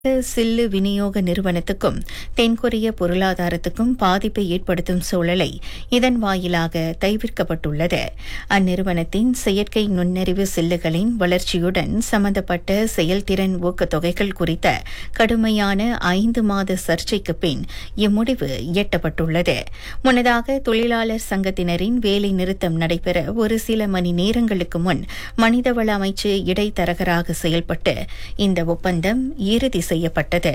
சில்லு விநியோக நிறுவனத்துக்கும் தென்கொரிய பொருளாதாரத்துக்கும் பாதிப்பை ஏற்படுத்தும் சூழலை இதன் வாயிலாக தவிர்க்கப்பட்டுள்ளது அந்நிறுவனத்தின் செயற்கை நுண்ணறிவு சில்லுகளின் வளர்ச்சியுடன் சம்பந்தப்பட்ட செயல்திறன் ஊக்கத்தொகைகள் குறித்த கடுமையான ஐந்து மாத சர்ச்சைக்கு பின் இம்முடிவு எட்டப்பட்டுள்ளது முன்னதாக தொழிலாளர் சங்கத்தினரின் வேலை நிறுத்தம் நடைபெற ஒரு சில மணி நேரங்களுக்கு முன் மனிதவள அமைச்சு இடைத்தரகராக செயல்பட்டு இந்த ஒப்பந்தம் இறுதி செய்யப்பட்டது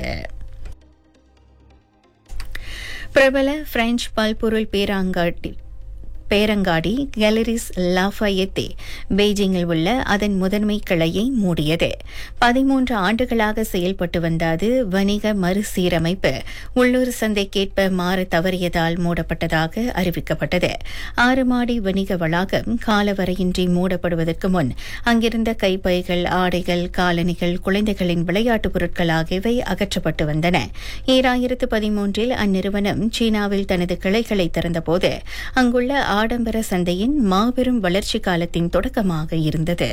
பிரபல பிரெஞ்சு பல்பொருள் பேராங்காட்டி பேரங்காடி கேலரிஸ் லாஃபயத்தே பெய்ஜிங்கில் உள்ள அதன் முதன்மை கிளையை மூடியது பதிமூன்று ஆண்டுகளாக செயல்பட்டு வந்த அது வணிக மறுசீரமைப்பு உள்ளூர் சந்தைக்கேற்ப மாற தவறியதால் மூடப்பட்டதாக அறிவிக்கப்பட்டது ஆறு மாடி வணிக வளாகம் காலவரையின்றி மூடப்படுவதற்கு முன் அங்கிருந்த கைப்பைகள் ஆடைகள் காலணிகள் குழந்தைகளின் விளையாட்டுப் பொருட்கள் ஆகியவை அகற்றப்பட்டு வந்தன ஈராயிரத்து பதிமூன்றில் அந்நிறுவனம் சீனாவில் தனது கிளைகளை திறந்தபோது அங்குள்ள ஆடம்பர சந்தையின் மாபெரும் வளர்ச்சி காலத்தின் தொடக்கமாக இருந்தது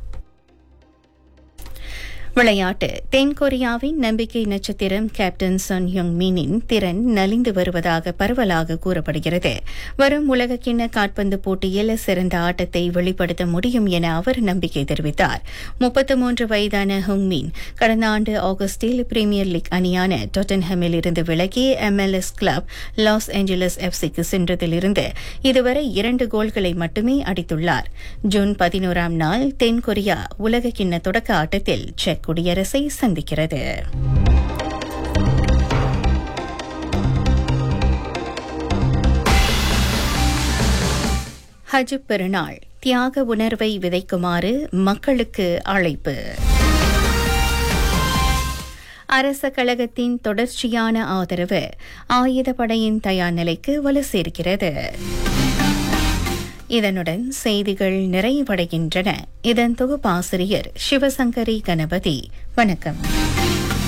விளையாட்டு தென்கொரியாவின் நம்பிக்கை நட்சத்திரம் கேப்டன் சன் யோங் மீனின் திறன் நலிந்து வருவதாக பரவலாக கூறப்படுகிறது வரும் உலகக்கிண்ண காட்பந்து போட்டியில் சிறந்த ஆட்டத்தை வெளிப்படுத்த முடியும் என அவர் நம்பிக்கை தெரிவித்தார் முப்பத்து மூன்று வயதான ஹுங் மீன் கடந்த ஆண்டு ஆகஸ்டில் பிரீமியர் லீக் அணியான டொட்டன்ஹமில் இருந்து விலகி எம்எல்எஸ் கிளப் லாஸ் ஏஞ்சலஸ் எஃப்சிக்கு சென்றதிலிருந்து இதுவரை இரண்டு கோல்களை மட்டுமே அடித்துள்ளார் ஜூன் பதினோராம் நாள் தென்கொரியா உலகக்கிண்ண தொடக்க ஆட்டத்தில் செக் குடியரசை சந்திக்கிறது ஹஜ் பெருநாள் தியாக உணர்வை விதைக்குமாறு மக்களுக்கு அழைப்பு அரச கழகத்தின் தொடர்ச்சியான ஆதரவு ஆயுதப்படையின் தயார் நிலைக்கு வலு சேர்க்கிறது இதனுடன் செய்திகள் நிறைவடைகின்றன இதன் தொகுப்பாசிரியர் சிவசங்கரி கணபதி வணக்கம்